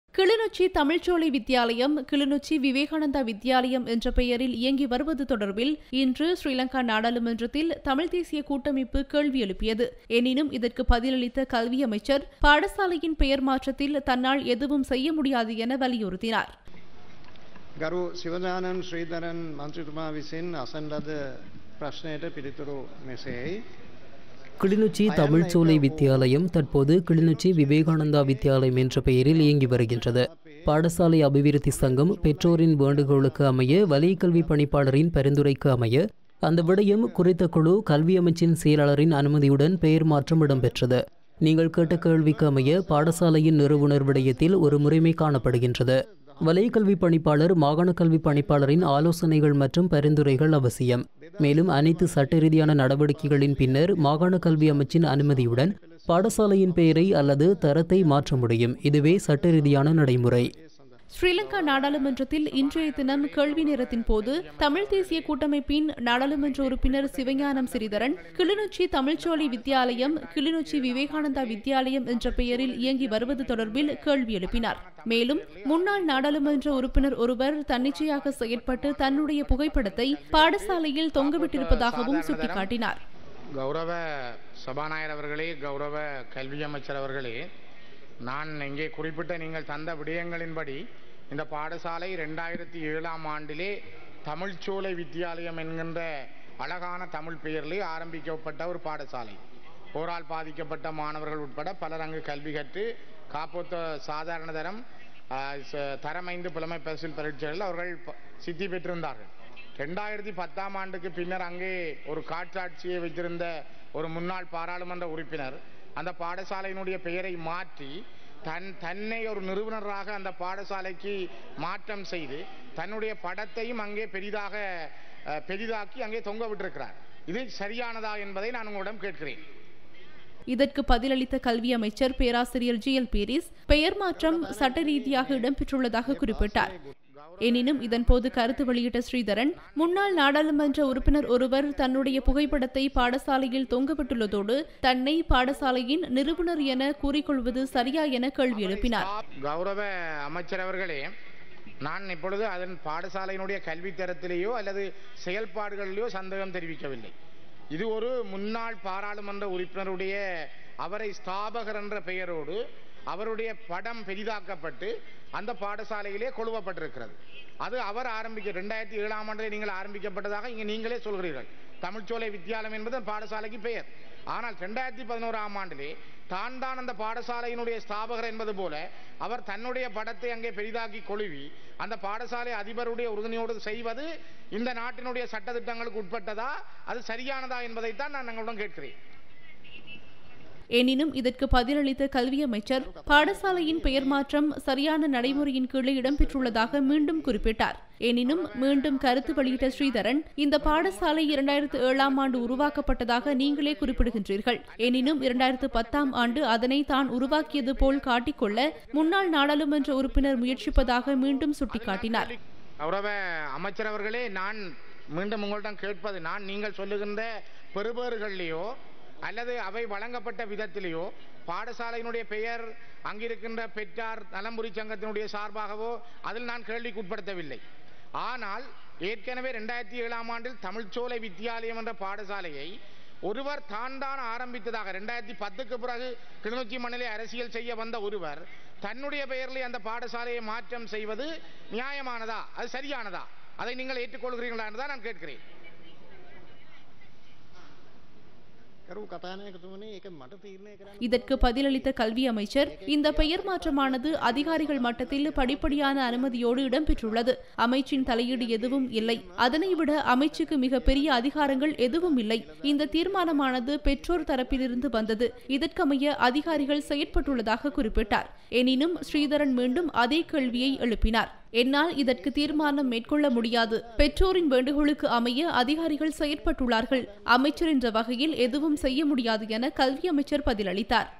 கிளிநொச்சி தமிழ்ச்சோலை வித்தியாலயம் கிளிநொச்சி விவேகானந்தா வித்தியாலயம் என்ற பெயரில் இயங்கி வருவது தொடர்பில் இன்று ஸ்ரீலங்கா நாடாளுமன்றத்தில் தமிழ் தேசிய கூட்டமைப்பு கேள்வி எழுப்பியது எனினும் இதற்கு பதிலளித்த கல்வி அமைச்சர் பாடசாலையின் பெயர் மாற்றத்தில் தன்னால் எதுவும் செய்ய முடியாது என வலியுறுத்தினார் ගරු සිවදානන් ශ්‍රීධරන් මන්ත්‍රතුමා විසින් අසන් ලද ප්‍රශ්නයට පිළිතුරු මෙසේයි. கிளிநொச்சி தமிழ்ச்சோலை வித்தியாலயம் தற்போது கிளிநொச்சி விவேகானந்தா வித்தியாலயம் என்ற பெயரில் இயங்கி வருகின்றது பாடசாலை அபிவிருத்தி சங்கம் பெற்றோரின் வேண்டுகோளுக்கு அமைய வலய கல்வி பணிப்பாளரின் பரிந்துரைக்கு அமைய அந்த விடயம் குறித்த குழு கல்வி அமைச்சின் செயலாளரின் அனுமதியுடன் பெயர் மாற்றம் இடம்பெற்றது நீங்கள் கேட்ட கேள்விக்கு அமைய பாடசாலையின் நிறுவனர் விடயத்தில் ஒரு முறைமை காணப்படுகின்றது வலய கல்வி பணிப்பாளர் மாகாண கல்வி பணிப்பாளரின் ஆலோசனைகள் மற்றும் பரிந்துரைகள் அவசியம் மேலும் அனைத்து சட்ட ரீதியான நடவடிக்கைகளின் பின்னர் மாகாண கல்வி அமைச்சின் அனுமதியுடன் பாடசாலையின் பெயரை அல்லது தரத்தை மாற்ற முடியும் இதுவே சட்ட ரீதியான நடைமுறை ஸ்ரீலங்கா நாடாளுமன்றத்தில் இன்றைய தினம் கேள்வி நேரத்தின் போது தமிழ் தேசிய கூட்டமைப்பின் நாடாளுமன்ற உறுப்பினர் சிவஞானம் சிறிதரன் கிளிநொச்சி தமிழ்ச்சோலை வித்தியாலயம் கிளிநொச்சி விவேகானந்தா வித்தியாலயம் என்ற பெயரில் இயங்கி வருவது தொடர்பில் கேள்வி எழுப்பினார் மேலும் முன்னாள் நாடாளுமன்ற உறுப்பினர் ஒருவர் தன்னிச்சையாக செயற்பட்டு தன்னுடைய புகைப்படத்தை பாடசாலையில் தொங்கவிட்டிருப்பதாகவும் சுட்டிக்காட்டினார் கௌரவ சபாநாயகர் அவர்களே கௌரவ கல்வி அமைச்சர் அவர்களே நான் இங்கே குறிப்பிட்ட நீங்கள் தந்த விடயங்களின்படி இந்த பாடசாலை ரெண்டாயிரத்தி ஏழாம் ஆண்டிலே தமிழ்ச்சோலை வித்தியாலயம் என்கின்ற அழகான தமிழ் பெயரிலே ஆரம்பிக்கப்பட்ட ஒரு பாடசாலை போரால் பாதிக்கப்பட்ட மாணவர்கள் உட்பட பலர் அங்கு கல்வி கற்று காப்போத்த சாதாரண தரம் ஆஹ், ச- தரம் ஐந்து புலமை பரிசில் பரீட்சைகளில் அவர்கள் ப- சித்தி பெற்றிருந்தார்கள் ரெண்டாயிரத்தி பத்தாம் ஆண்டுக்கு பின்னர் அங்கே ஒரு காற்றாட்சியை வைத்திருந்த ஒரு முன்னாள் பாராளுமன்ற உறுப்பினர் அந்த பாடசாலையினுடைய பெயரை மாற்றி தன் தன்னை ஒரு நிறுவனராக அந்த பாடசாலைக்கு மாற்றம் செய்து தன்னுடைய படத்தையும் அங்கே பெரிதாக அஹ், பெரிதாக்கி அங்கே தொங்க விட்டிருக்கிறார் இது சரியானதா என்பதை நான் உங்களிடம் கேட்கிறேன் இதற்கு பதிலளித்த கல்வி அமைச்சர் பேராசிரியர் ஜி எல் பீரிஸ் பெயர் மாற்றம் சட்ட ரீதியாக இடம்பெற்றுள்ளதாக குறிப்பிட்டார் எனினும் இதன்போது கருத்து வெளியிட்ட ஸ்ரீதரன் முன்னாள் நாடாளுமன்ற உறுப்பினர் ஒருவர் தன்னுடைய புகைப்படத்தை பாடசாலையில் தொங்கவிட்டுள்ளதோடு தன்னை பாடசாலையின் நிறுவனர் என கூறிக்கொள்வது சரியா என கேள்வி எழுப்பினார் கௌரவ அமைச்சர் அவர்களே நான் இப்பொழுது அதன் பாடசாலையினுடைய கல்வி தரத்திலேயோ அல்லது செயல்பாடுகளிலேயோ சந்தேகம் தெரிவிக்கவில்லை இது ஒரு முன்னாள் பாராளுமன்ற உறுப்பினருடைய அவரை ஸ்தாபகர் என்ற பெயரோடு அவருடைய படம் பெரிதாக்கப்பட்டு அந்த பாடசாலையிலே கொழுவப்பட்டிருக்கிறது அது அவர் ஆரம்பிக்க ரெண்டாயிரத்தி ஏழாம் ஆண்டிலே நீங்கள் ஆரம்பிக்கப்பட்டதாக இங்கே நீங்களே சொல்கிறீர்கள் தமிழ்ச்சோலை வித்தியாலயம் என்பது அந்த பாடசாலைக்கு பெயர் ஆனால் ரெண்டாயிரத்தி பதினோராம் ஆண்டிலே தான் தான் அந்த பாடசாலையினுடைய ஸ்தாபகர் என்பது போல அவர் தன்னுடைய படத்தை அங்கே பெரிதாக்கி கொழுவி அந்த பாடசாலை அதிபருடைய உறுதுணையோடு செய்வது இந்த நாட்டினுடைய சட்டத்திட்டங்களுக்கு உட்பட்டதா அது சரியானதா என்பதைத்தான் நான் உங்களிடம் கேட்கிறேன் எனினும் இதற்கு பதிலளித்த கல்வி அமைச்சர் பாடசாலையின் பெயர் மாற்றம் சரியான நடைமுறையின் கீழே இடம்பெற்றுள்ளதாக மீண்டும் குறிப்பிட்டார் எனினும் மீண்டும் கருத்து வெளியிட்ட ஸ்ரீதரன் இந்த பாடசாலை இரண்டாயிரத்து ஏழாம் ஆண்டு உருவாக்கப்பட்டதாக நீங்களே குறிப்பிடுகின்றீர்கள் எனினும் இரண்டாயிரத்து பத்தாம் ஆண்டு அதனை தான் உருவாக்கியது போல் காட்டிக்கொள்ள முன்னாள் நாடாளுமன்ற உறுப்பினர் முயற்சிப்பதாக மீண்டும் சுட்டிக்காட்டினார் கௌரவ அமைச்சர் அவர்களே நான் மீண்டும் உங்களிடம் கேட்பது நான் நீங்கள் சொல்லுகின்ற பெறுபேறுகளிலேயோ அல்லது அவை வழங்கப்பட்ட விதத்திலேயோ பாடசாலையினுடைய பெயர் அங்கிருக்கின்ற பெற்றார் நலம்புரி சங்கத்தினுடைய சார்பாகவோ அதில் நான் கேள்விக்கு உட்படுத்தவில்லை ஆனால் ஏற்கனவே ரெண்டாயிரத்தி ஏழாம் ஆண்டில் தமிழ்ச்சோலை வித்தியாலயம் என்ற பாடசாலையை ஒருவர் தான் தான் ஆரம்பித்ததாக ரெண்டாயிரத்தி பத்துக்கு பிறகு கிளிநொச்சி மண்ணிலே அரசியல் செய்ய வந்த ஒருவர் தன்னுடைய பெயரிலே அந்த பாடசாலையை மாற்றம் செய்வது நியாயமானதா அது சரியானதா அதை நீங்கள் ஏற்றுக்கொள்கிறீர்களா என்றுதான் நான் கேட்கிறேன் කරු කතානයකතුමනේ ඒක මට තීරණය කරන්න இதற்கு பதிலளித்த கல்வி அமைச்சர் இந்த பெயர் மாற்றமானது அதிகாரிகள் மட்டத்தில் படிப்படியான அனுமதியோடு இடம்பெற்றுள்ளது அமைச்சின் தலையீடு எதுவும் இல்லை அதனை விட அமைச்சுக்கு மிக பெரிய அதிகாரங்கள் எதுவும் இல்லை இந்த தீர்மானமானது பெற்றோர் தரப்பிலிருந்து வந்தது இதற்கமைய அதிகாரிகள் செயற்பட்டுள்ளதாக குறிப்பிட்டார் எனினும் ஸ்ரீதரன் மீண்டும் அதே கேள்வியை எழுப்பினார் என்னால் இதற்கு தீர்மானம் மேற்கொள்ள முடியாது பெற்றோரின் வேண்டுகோளுக்கு அமைய அதிகாரிகள் செயற்பட்டுள்ளார்கள் அமைச்சர் என்ற வகையில் எதுவும் செய்ய முடியாது என கல்வி அமைச்சர் பதிலளித்தார்